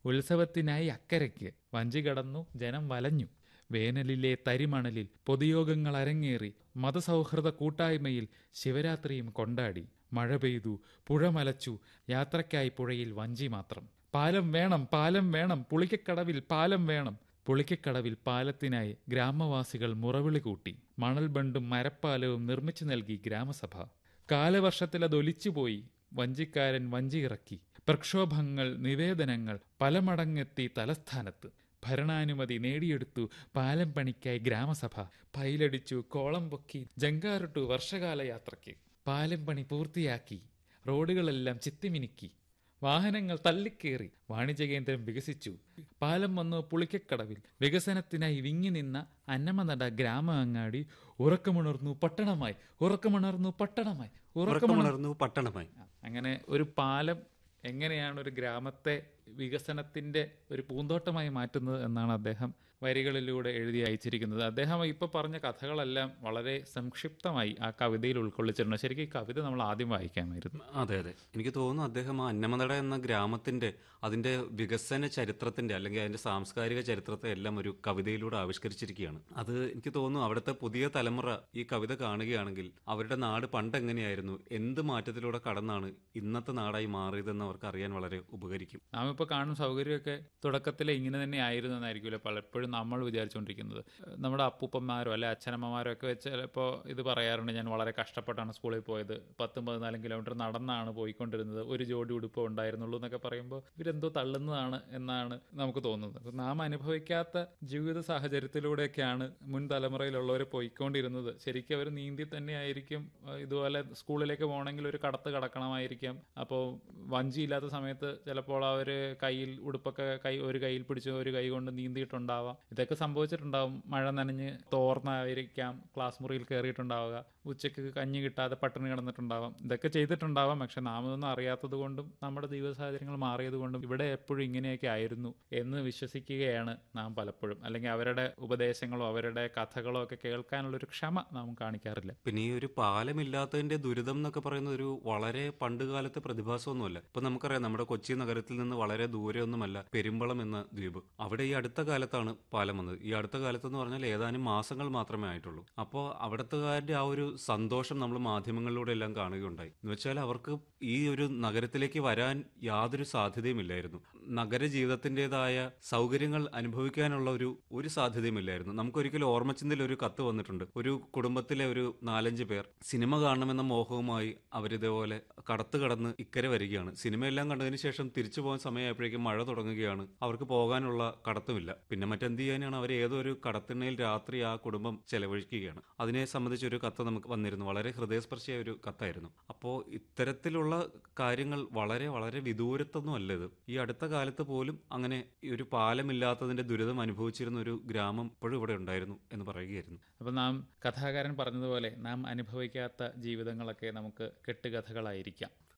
ഉത്സവത്തിനായി അക്കരയ്ക്ക് വഞ്ചി കടന്നു ജനം വലഞ്ഞു വേനലിലെ തരിമണലിൽ പൊതുയോഗങ്ങൾ അരങ്ങേറി മതസൗഹൃദ കൂട്ടായ്മയിൽ ശിവരാത്രിയും കൊണ്ടാടി മഴ പെയ്തു പുഴ മലച്ചു യാത്രയ്ക്കായി പുഴയിൽ വഞ്ചി മാത്രം പാലം വേണം പാലം വേണം പുളിക്കക്കടവിൽ പാലം വേണം പുളിക്കക്കടവിൽ പാലത്തിനായി ഗ്രാമവാസികൾ മുറവിളി കൂട്ടി മണൽ ബണ്ടും മരപ്പാലവും നിർമ്മിച്ചു നൽകി ഗ്രാമസഭ കാലവർഷത്തിൽ അതൊലിച്ചുപോയി വഞ്ചിക്കാരൻ വഞ്ചി ഇറക്കി പ്രക്ഷോഭങ്ങൾ നിവേദനങ്ങൾ പല മടങ്ങെത്തി തലസ്ഥാനത്ത് ഭരണാനുമതി നേടിയെടുത്തു പാലം പണിക്കായി ഗ്രാമസഭ പൈലടിച്ചു കോളം പൊക്കി ജങ്കാറിട്ടു വർഷകാല യാത്രയ്ക്ക് പാലം പണി പൂർത്തിയാക്കി റോഡുകളെല്ലാം ചിത്തിമിനുക്കി വാഹനങ്ങൾ തള്ളിക്കേറി വാണിജ്യ കേന്ദ്രം വികസിച്ചു പാലം വന്നു പുളിക്കക്കടവിൽ വികസനത്തിനായി വിങ്ങി നിന്ന അന്നമനട ഗ്രാമ അങ്ങാടി ഉറക്കമുണർന്നു പട്ടണമായി ഉറക്കമുണർന്നു പട്ടണമായി ഉറക്കമുണർ ഉറക്കമുണർന്നു പട്ടണമായി അങ്ങനെ ഒരു പാലം എങ്ങനെയാണ് ഒരു ഗ്രാമത്തെ വികസനത്തിന്റെ ഒരു പൂന്തോട്ടമായി മാറ്റുന്നത് എന്നാണ് അദ്ദേഹം വരികളിലൂടെ എഴുതി അയച്ചിരിക്കുന്നത് അദ്ദേഹം ഇപ്പോൾ പറഞ്ഞ കഥകളെല്ലാം വളരെ സംക്ഷിപ്തമായി ആ കവിതയിൽ ഉൾക്കൊള്ളിച്ചിട്ടുണ്ട് ശരിക്കും ഈ കവിത നമ്മൾ ആദ്യം വായിക്കാമായിരുന്നു അതെ അതെ എനിക്ക് തോന്നുന്നു അദ്ദേഹം ആ അന്നമനട എന്ന ഗ്രാമത്തിന്റെ അതിന്റെ വികസന ചരിത്രത്തിന്റെ അല്ലെങ്കിൽ അതിന്റെ സാംസ്കാരിക ചരിത്രത്തെ എല്ലാം ഒരു കവിതയിലൂടെ ആവിഷ്കരിച്ചിരിക്കുകയാണ് അത് എനിക്ക് തോന്നുന്നു അവിടുത്തെ പുതിയ തലമുറ ഈ കവിത കാണുകയാണെങ്കിൽ അവരുടെ നാട് പണ്ട് എങ്ങനെയായിരുന്നു എന്ത് മാറ്റത്തിലൂടെ കടന്നാണ് ഇന്നത്തെ നാടായി മാറിയതെന്ന് അവർക്ക് അറിയാൻ വളരെ ഉപകരിക്കും നാം ഇപ്പോൾ കാണുന്ന സൗകര്യമൊക്കെ തുടക്കത്തിലെ ഇങ്ങനെ തന്നെ ആയിരുന്നു എന്നായിരിക്കുമല്ലോ പലപ്പോഴും നമ്മൾ വിചാരിച്ചുകൊണ്ടിരിക്കുന്നത് നമ്മുടെ അപ്പൂപ്പന്മാരോ അല്ലെ അച്ഛനമ്മമാരോ ഒക്കെ വെച്ച് ചിലപ്പോൾ ഇത് പറയാറുണ്ട് ഞാൻ വളരെ കഷ്ടപ്പെട്ടാണ് സ്കൂളിൽ പോയത് പത്തും പതിനാലും കിലോമീറ്റർ നടന്നാണ് പോയിക്കൊണ്ടിരുന്നത് ഒരു ജോഡി ഉടുപ്പ് ഉണ്ടായിരുന്നുള്ളൂ എന്നൊക്കെ പറയുമ്പോൾ ഇവരെന്തോ തള്ളുന്നതാണ് എന്നാണ് നമുക്ക് തോന്നുന്നത് അപ്പോൾ നാം അനുഭവിക്കാത്ത ജീവിത സാഹചര്യത്തിലൂടെയൊക്കെയാണ് മുൻ തലമുറയിലുള്ളവർ പോയിക്കൊണ്ടിരുന്നത് ശരിക്കും അവർ നീന്തി തന്നെയായിരിക്കും അഹ് ഇതുപോലെ സ്കൂളിലേക്ക് പോകണമെങ്കിൽ ഒരു കടത്ത് കടക്കണമായിരിക്കാം അപ്പോൾ വഞ്ചിയില്ലാത്ത സമയത്ത് ചിലപ്പോൾ അവർ കയ്യിൽ ഉടുപ്പൊക്കെ കൈ ഒരു കയ്യിൽ പിടിച്ച് ഒരു കൈ കൊണ്ട് നീന്തിയിട്ടുണ്ടാവാം ഇതൊക്കെ സംഭവിച്ചിട്ടുണ്ടാവും മഴ നനഞ്ഞ് തോർന്നായിരിക്കാം ക്ലാസ് മുറിയിൽ കയറിയിട്ടുണ്ടാവുക ഉച്ചയ്ക്ക് കഞ്ഞി കിട്ടാതെ പട്ടിണി കിടന്നിട്ടുണ്ടാവാം ഇതൊക്കെ ചെയ്തിട്ടുണ്ടാവാം പക്ഷെ നാം ഇതൊന്നും അറിയാത്തത് കൊണ്ടും നമ്മുടെ ജീവിത സാഹചര്യങ്ങൾ മാറിയത് കൊണ്ടും ഇവിടെ എപ്പോഴും ഇങ്ങനെയൊക്കെ ആയിരുന്നു എന്ന് വിശ്വസിക്കുകയാണ് നാം പലപ്പോഴും അല്ലെങ്കിൽ അവരുടെ ഉപദേശങ്ങളോ അവരുടെ കഥകളോ ഒക്കെ കേൾക്കാനുള്ള ഒരു ക്ഷമ നാം കാണിക്കാറില്ല പിന്നെ ഈ ഒരു പാലമില്ലാത്തതിന്റെ ദുരിതം എന്നൊക്കെ പറയുന്നത് ഒരു വളരെ പണ്ടുകാലത്തെ പ്രതിഭാസമൊന്നുമല്ല ഇപ്പൊ നമുക്കറിയാം നമ്മുടെ കൊച്ചി നഗരത്തിൽ നിന്ന് വളരെ ദൂരെയൊന്നുമല്ല പെരുമ്പളം എന്ന ദ്വീപ് അവിടെ ഈ അടുത്ത കാലത്താണ് പാലം വന്നത് ഈ അടുത്ത കാലത്ത് എന്ന് പറഞ്ഞാൽ ഏതാനും മാസങ്ങൾ മാത്രമേ ആയിട്ടുള്ളൂ അപ്പോൾ അവിടുത്തുകാരുടെ ആ ഒരു സന്തോഷം നമ്മൾ മാധ്യമങ്ങളിലൂടെ എല്ലാം കാണുകയുണ്ടായി എന്ന് വെച്ചാൽ അവർക്ക് ഈ ഒരു നഗരത്തിലേക്ക് വരാൻ യാതൊരു സാധ്യതയുമില്ലായിരുന്നു നഗര ജീവിതത്തിൻ്റെതായ സൗകര്യങ്ങൾ അനുഭവിക്കാനുള്ള ഒരു ഒരു സാധ്യതയുമില്ലായിരുന്നു നമുക്കൊരിക്കലും ഓർമ്മച്ചിന്തയിൽ ഒരു കത്ത് വന്നിട്ടുണ്ട് ഒരു കുടുംബത്തിലെ ഒരു നാലഞ്ച് പേർ സിനിമ കാണണമെന്ന മോഹവുമായി അവരിതേപോലെ കടത്ത് കടന്ന് ഇക്കരെ വരികയാണ് സിനിമയെല്ലാം കണ്ടതിന് ശേഷം തിരിച്ചു പോകാൻ സമയമായപ്പോഴേക്കും മഴ തുടങ്ങുകയാണ് അവർക്ക് പോകാനുള്ള കടത്തുമില്ല പിന്നെ മറ്റെന്ത് ചെയ്യാനാണ് അവർ ഏതോ ഒരു കടത്തിണ്ണയിൽ രാത്രി ആ കുടുംബം ചെലവഴിക്കുകയാണ് അതിനെ സംബന്ധിച്ച് ഒരു കത്ത് നമുക്ക് വന്നിരുന്നു വളരെ ഹൃദയസ്പർശിയായ ഒരു കത്തായിരുന്നു അപ്പോൾ ഇത്തരത്തിലുള്ള കാര്യങ്ങൾ വളരെ വളരെ വിദൂരത്തൊന്നും അല്ല ഇത് ഈ അടുത്ത കാലത്ത് പോലും അങ്ങനെ ഈ ഒരു പാലമില്ലാത്തതിന്റെ ദുരിതം അനുഭവിച്ചിരുന്ന ഒരു ഗ്രാമം ഇപ്പോഴും ഇവിടെ ഉണ്ടായിരുന്നു എന്ന് പറയുകയായിരുന്നു അപ്പം നാം കഥാകാരൻ പറഞ്ഞതുപോലെ നാം അനുഭവിക്കാത്ത ജീവിതങ്ങളൊക്കെ നമുക്ക് കെട്ടുകഥകളായിരിക്കാം